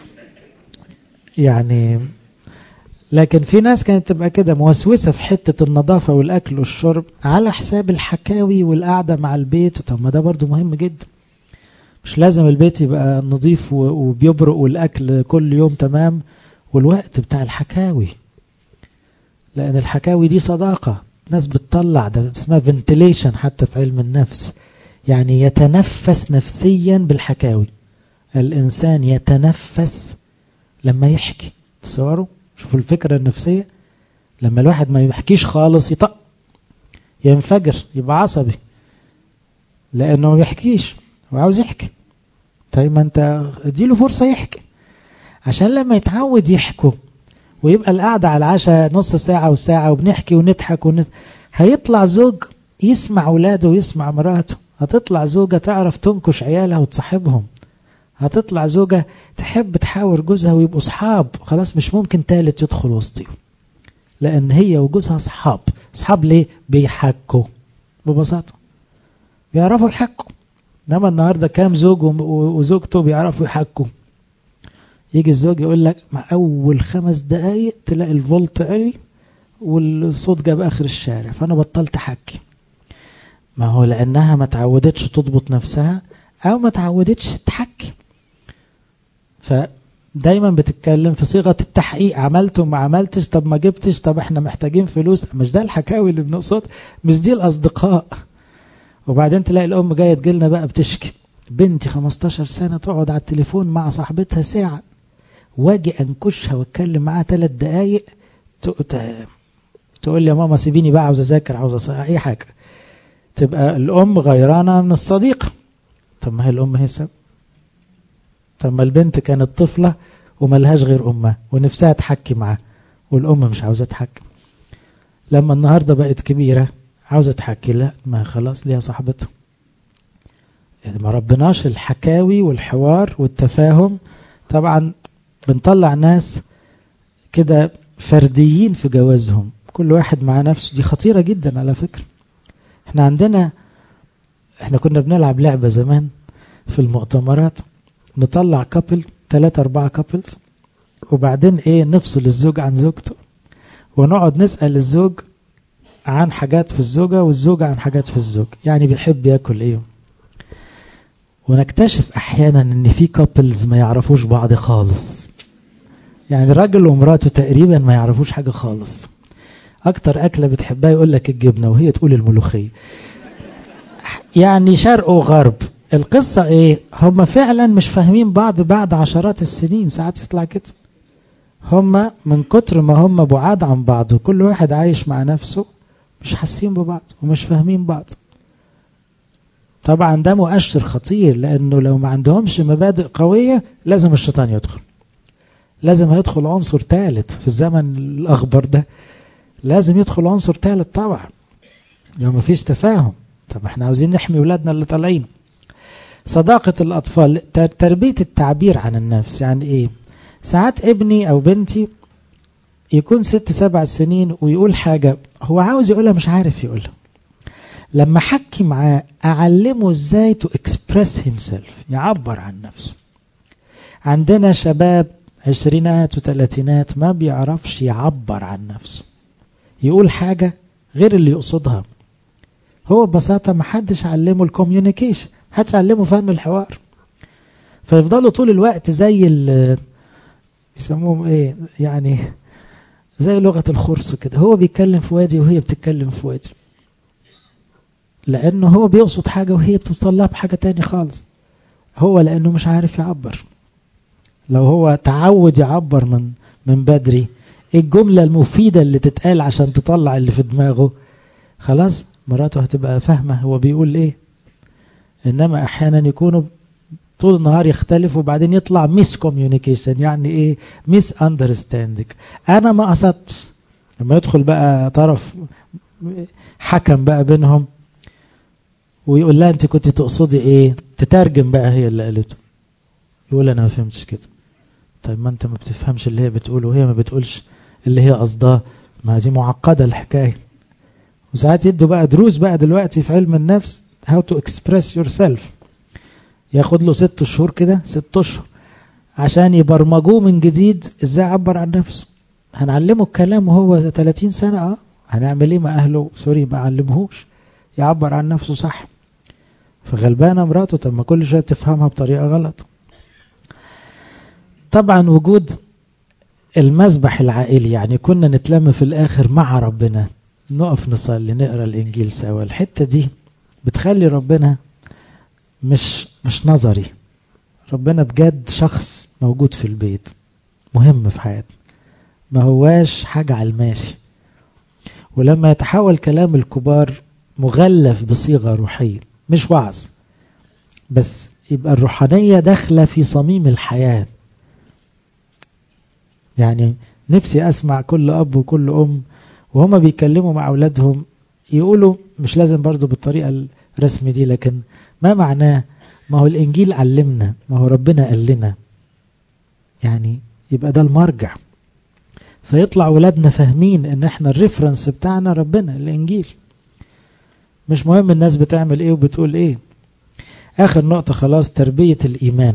يعني لكن في ناس كانت تبقى كده موسوسة في حتة النظافة والأكل والشرب على حساب الحكاوي والقعدة مع البيت طب ما ده برضو مهم جدا مش لازم البيت يبقى نظيف وبيبرق والأكل كل يوم تمام والوقت بتاع الحكاوي لأن الحكاوي دي صداقة ناس بتطلع ده اسمها فنتيليشن حتى في علم النفس يعني يتنفس نفسيا بالحكاوي الإنسان يتنفس لما يحكي تصوروا شوفوا الفكرة النفسية لما الواحد ما يحكيش خالص يطق ينفجر يبقى عصبي لأنه ما بيحكيش هو عاوز يحكي طيب ما انت اديله فرصة يحكي عشان لما يتعود يحكوا ويبقى القعدة على العشاء نص ساعة وساعة وبنحكي ونضحك ونت... هيطلع زوج يسمع ولاده ويسمع مراته هتطلع زوجة تعرف تنكش عيالها وتصاحبهم هتطلع زوجة تحب تحاور جوزها ويبقوا صحاب خلاص مش ممكن تالت يدخل وسطهم لأن هي وجوزها صحاب صحاب ليه بيحكوا ببساطة بيعرفوا يحكوا انما النهاردة كام زوج وزوجته بيعرفوا يحكوا يجي الزوج يقول لك مع أول خمس دقايق تلاقي الفولت قلي والصوت جاب آخر الشارع فأنا بطلت أحكي ما هو لأنها ما تعودتش تضبط نفسها أو ما تعودتش تحكي دايما بتتكلم في صيغة التحقيق عملت وما عملتش طب ما جبتش طب احنا محتاجين فلوس مش ده الحكاوي اللي بنقصد مش دي الأصدقاء وبعدين تلاقي الأم جاية تجيلنا بقى بتشكي بنتي 15 سنة تقعد على التليفون مع صاحبتها ساعة واجي انكشها واتكلم معاها ثلاث دقايق تقول لي يا ماما سيبيني بقى عاوز اذاكر عاوز أصحى. اي حاجه تبقى الام غيرانه من الصديق طب ما هي الام هي السبب طب ما البنت كانت طفله وملهاش غير امها ونفسها تحكي معاه والام مش عاوزه تحكي لما النهارده بقت كبيره عاوزه تحكي لا ما خلاص ليها صاحبتها ما ربناش الحكاوي والحوار والتفاهم طبعا بنطلع ناس كده فرديين في جوازهم كل واحد مع نفسه دي خطيرة جدا على فكرة احنا عندنا احنا كنا بنلعب لعبة زمان في المؤتمرات نطلع كابل ثلاثة أربعة كابلز وبعدين ايه نفصل الزوج عن زوجته ونقعد نسأل الزوج عن حاجات في الزوجة والزوجة عن حاجات في الزوج يعني بيحب ياكل ايه ونكتشف احيانا ان في كابلز ما يعرفوش بعض خالص يعني الراجل ومراته تقريبا ما يعرفوش حاجة خالص اكتر اكلة بتحبها يقول لك الجبنة وهي تقول الملوخية يعني شرق وغرب القصة ايه هم فعلا مش فاهمين بعض بعد عشرات السنين ساعات يطلع كده هم من كتر ما هم بعاد عن بعض وكل واحد عايش مع نفسه مش حاسين ببعض ومش فاهمين بعض طبعا ده مؤشر خطير لانه لو ما عندهمش مبادئ قوية لازم الشيطان يدخل لازم هيدخل عنصر ثالث في الزمن الاخبر ده لازم يدخل عنصر ثالث طبعا لو ما فيش تفاهم طب احنا عاوزين نحمي ولادنا اللي طالعين صداقة الأطفال تربية التعبير عن النفس يعني إيه ساعات ابني أو بنتي يكون ست سبع سنين ويقول حاجة هو عاوز يقولها مش عارف يقولها لما حكي معاه أعلمه إزاي تو اكسبرس himself يعبر عن نفسه عندنا شباب عشرينات وثلاثينات ما بيعرفش يعبر عن نفسه يقول حاجة غير اللي يقصدها هو ببساطة ما حدش علمه الكوميونيكيشن حدش علمه فن الحوار فيفضلوا طول الوقت زي ال يسموهم ايه يعني زي لغة الخرص كده هو بيتكلم في وادي وهي بتتكلم في وادي لأنه هو بيقصد حاجة وهي بتوصل لها بحاجة تاني خالص هو لأنه مش عارف يعبر لو هو تعود يعبر من من بدري الجملة المفيدة اللي تتقال عشان تطلع اللي في دماغه خلاص مراته هتبقى فاهمة هو بيقول ايه انما احيانا يكونوا طول النهار يختلفوا وبعدين يطلع ميس كوميونيكيشن يعني ايه ميس اندرستاندينج انا ما قصدتش لما يدخل بقى طرف حكم بقى بينهم ويقول لها انت كنت تقصدي ايه تترجم بقى هي اللي قالته يقول انا ما فهمتش كده طيب ما انت ما بتفهمش اللي هي بتقوله وهي ما بتقولش اللي هي قصداه ما دي معقدة الحكاية وساعات يدوا بقى دروس بقى دلوقتي في علم النفس how to express yourself ياخد له ست شهور كده ست اشهر عشان يبرمجوه من جديد ازاي يعبر عن نفسه هنعلمه الكلام وهو 30 سنة اه هنعمل ايه مع اهله سوري ما علمهوش يعبر عن نفسه صح فغلبانة مراته طب ما كل شوية تفهمها بطريقة غلط طبعا وجود المسبح العائلي يعني كنا نتلم في الآخر مع ربنا نقف نصلي نقرا الإنجيل سوا الحتة دي بتخلي ربنا مش مش نظري ربنا بجد شخص موجود في البيت مهم في حياتنا ما هواش حاجة على الماشي ولما يتحول كلام الكبار مغلف بصيغة روحية مش وعظ بس يبقى الروحانية داخلة في صميم الحياة يعني نفسي أسمع كل أب وكل أم وهما بيكلموا مع أولادهم يقولوا مش لازم برضو بالطريقة الرسمي دي لكن ما معناه ما هو الإنجيل علمنا ما هو ربنا قال لنا يعني يبقى ده المرجع فيطلع ولادنا فاهمين ان احنا الريفرنس بتاعنا ربنا الإنجيل مش مهم الناس بتعمل ايه وبتقول ايه اخر نقطة خلاص تربية الإيمان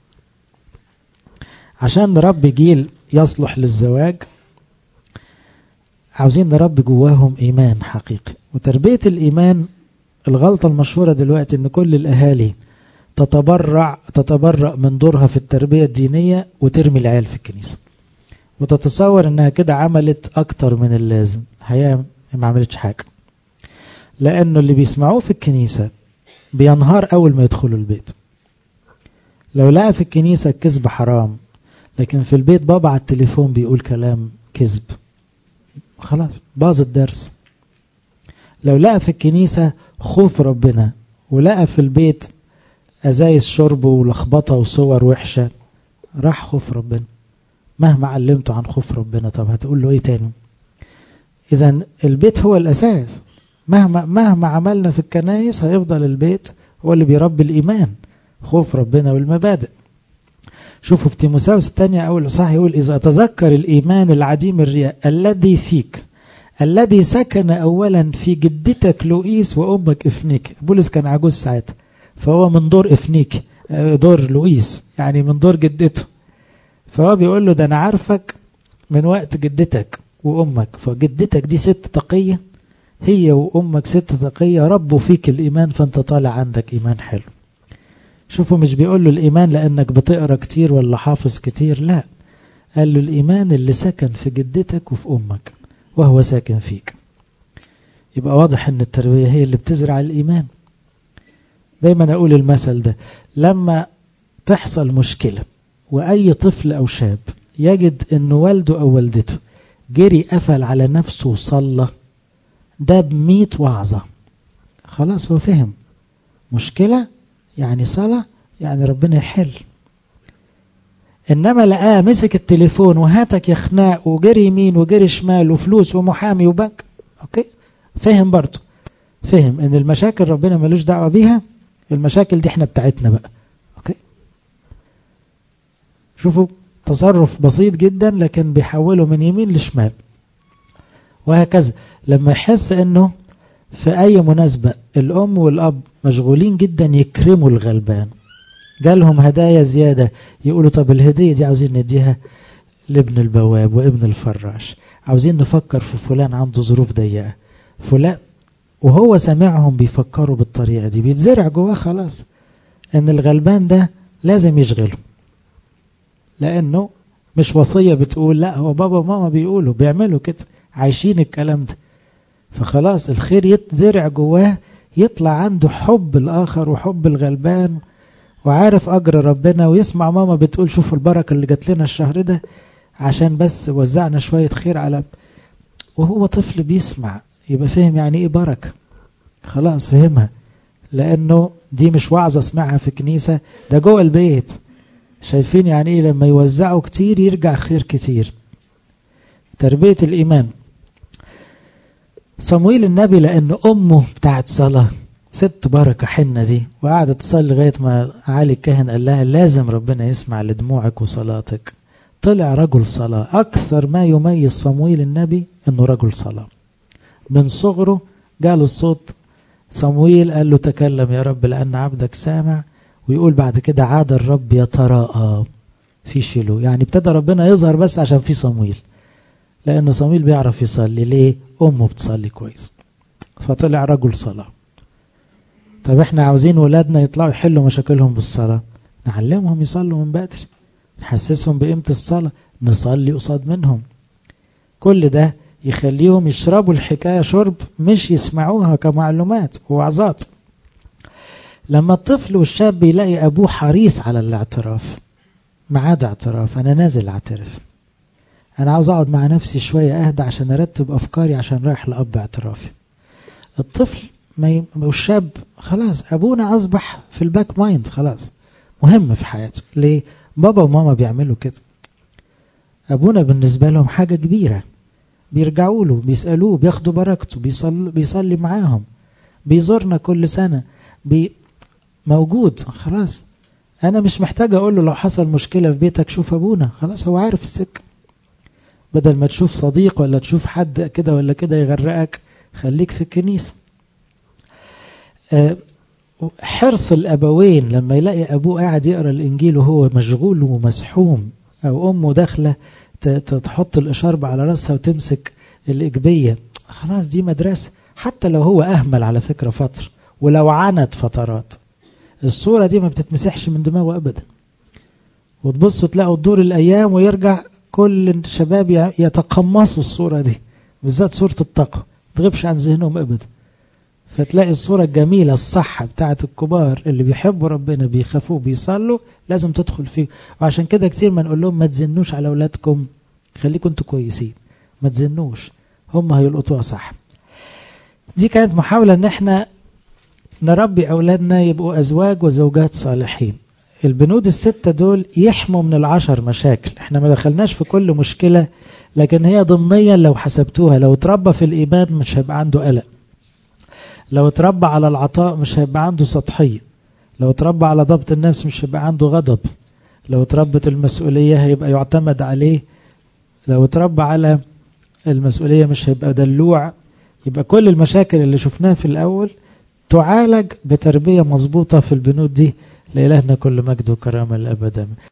عشان نربي جيل يصلح للزواج عاوزين نربي جواهم إيمان حقيقي وتربية الإيمان الغلطة المشهورة دلوقتي إن كل الأهالي تتبرع تتبرأ من دورها في التربية الدينية وترمي العيال في الكنيسة وتتصور انها كده عملت اكتر من اللازم الحقيقة ما عملتش حاجة لانه اللي بيسمعوه في الكنيسة بينهار اول ما يدخلوا البيت لو لقى في الكنيسة الكذب حرام لكن في البيت بابا على التليفون بيقول كلام كذب خلاص باظ الدرس لو لقى في الكنيسة خوف ربنا ولقى في البيت أزايز شرب ولخبطة وصور وحشة راح خوف ربنا مهما علمته عن خوف ربنا طب هتقول له ايه تاني اذا البيت هو الاساس مهما مهما عملنا في الكنايس هيفضل البيت هو اللي بيربي الايمان خوف ربنا والمبادئ شوفوا في تيموساوس الثانية أول صح يقول إذا تذكر الإيمان العديم الرياء الذي فيك الذي سكن أولا في جدتك لوئيس وأمك إفنيك بولس كان عجوز ساعتها فهو من دور إفنيك دور لوئيس يعني من دور جدته فهو بيقول له ده أنا عارفك من وقت جدتك وأمك فجدتك دي ست تقية هي وأمك ست تقية ربوا فيك الإيمان فأنت طالع عندك إيمان حلو شوفوا مش بيقول له الإيمان لأنك بتقرأ كتير ولا حافظ كتير لا قال له الإيمان اللي سكن في جدتك وفي أمك وهو ساكن فيك يبقى واضح أن التربية هي اللي بتزرع الإيمان دايما أقول المثل ده لما تحصل مشكلة وأي طفل أو شاب يجد أن والده أو والدته جري قفل على نفسه وصلى ده بميت وعظة خلاص هو فهم مشكلة يعني صلاة يعني ربنا يحل إنما لقاه مسك التليفون وهاتك يا خناق وجري يمين وجري شمال وفلوس ومحامي وبنك أوكي فهم برضه فهم إن المشاكل ربنا ملوش دعوة بيها المشاكل دي احنا بتاعتنا بقى أوكي شوفوا تصرف بسيط جدا لكن بيحوله من يمين لشمال وهكذا لما يحس انه في اي مناسبة الام والاب مشغولين جدا يكرموا الغلبان جالهم هدايا زيادة يقولوا طب الهدية دي عاوزين نديها لابن البواب وابن الفراش عاوزين نفكر في فلان عنده ظروف ضيقة فلان وهو سامعهم بيفكروا بالطريقة دي بيتزرع جواه خلاص ان الغلبان ده لازم يشغله لانه مش وصية بتقول لا هو بابا وماما بيقولوا بيعملوا كده عايشين الكلام ده فخلاص الخير يتزرع جواه يطلع عنده حب الآخر وحب الغلبان وعارف أجر ربنا ويسمع ماما بتقول شوفوا البركة اللي جات لنا الشهر ده عشان بس وزعنا شوية خير على وهو طفل بيسمع يبقى فهم يعني ايه بركة خلاص فهمها لأنه دي مش وعظة اسمعها في كنيسة ده جوه البيت شايفين يعني ايه لما يوزعوا كتير يرجع خير كتير تربية الإيمان صمويل النبي لأن أمه بتاعت صلاة ست بركة حنة دي وقعدت تصلي لغاية ما علي الكاهن قال لها لازم ربنا يسمع لدموعك وصلاتك طلع رجل صلاة أكثر ما يميز صمويل النبي أنه رجل صلاة من صغره جاله الصوت صمويل قال له تكلم يا رب لأن عبدك سامع ويقول بعد كده عاد الرب يتراءى في شيلو يعني ابتدى ربنا يظهر بس عشان في صمويل لأن صمويل بيعرف يصلي ليه أمه بتصلي كويس فطلع رجل صلاة طب احنا عاوزين ولادنا يطلعوا يحلوا مشاكلهم بالصلاة نعلمهم يصلوا من بدري نحسسهم بقيمة الصلاة نصلي قصاد منهم كل ده يخليهم يشربوا الحكاية شرب مش يسمعوها كمعلومات ووعظات لما الطفل والشاب يلاقي أبوه حريص على الاعتراف معاد اعتراف أنا نازل اعترف أنا عاوز أقعد مع نفسي شوية أهدى عشان أرتب أفكاري عشان رايح لأب اعترافي الطفل ما ي... والشاب خلاص أبونا أصبح في الباك مايند خلاص مهم في حياته ليه بابا وماما بيعملوا كده أبونا بالنسبة لهم حاجة كبيرة بيرجعوا له بيسألوه بياخدوا بركته بيصلي, بيصلي معاهم بيزورنا كل سنة بي موجود خلاص أنا مش محتاج أقول له لو حصل مشكلة في بيتك شوف أبونا خلاص هو عارف السكة بدل ما تشوف صديق ولا تشوف حد كده ولا كده يغرقك خليك في الكنيسة حرص الأبوين لما يلاقي أبوه قاعد يقرأ الإنجيل وهو مشغول ومسحوم أو أمه داخلة تحط الإشارب على رأسها وتمسك الإجبية خلاص دي مدرسة حتى لو هو أهمل على فكرة فترة ولو عند فترات الصورة دي ما بتتمسحش من دماغه أبدا وتبصوا تلاقوا تدور الأيام ويرجع كل الشباب يتقمصوا الصورة دي بالذات صورة التقوى ما تغيبش عن ذهنهم أبدا فتلاقي الصورة الجميلة الصح بتاعت الكبار اللي بيحبوا ربنا بيخافوه بيصلوا لازم تدخل فيه وعشان كده كتير ما نقول لهم ما تزنوش على أولادكم خليكم انتوا كويسين ما تزنوش هم هيلقطوها صح دي كانت محاولة ان احنا نربي أولادنا يبقوا أزواج وزوجات صالحين البنود الستة دول يحموا من العشر مشاكل احنا ما دخلناش في كل مشكلة لكن هي ضمنيا لو حسبتوها لو تربى في الإيمان مش هيبقى عنده قلق لو تربى على العطاء مش هيبقى عنده سطحية لو تربى على ضبط النفس مش هيبقى عنده غضب لو تربت المسؤولية هيبقى يعتمد عليه لو تربى على المسؤولية مش هيبقى دلوع يبقى كل المشاكل اللي شفناها في الأول تعالج بتربية مظبوطة في البنود دي لإلهنا كل مجد وكرامة الأبد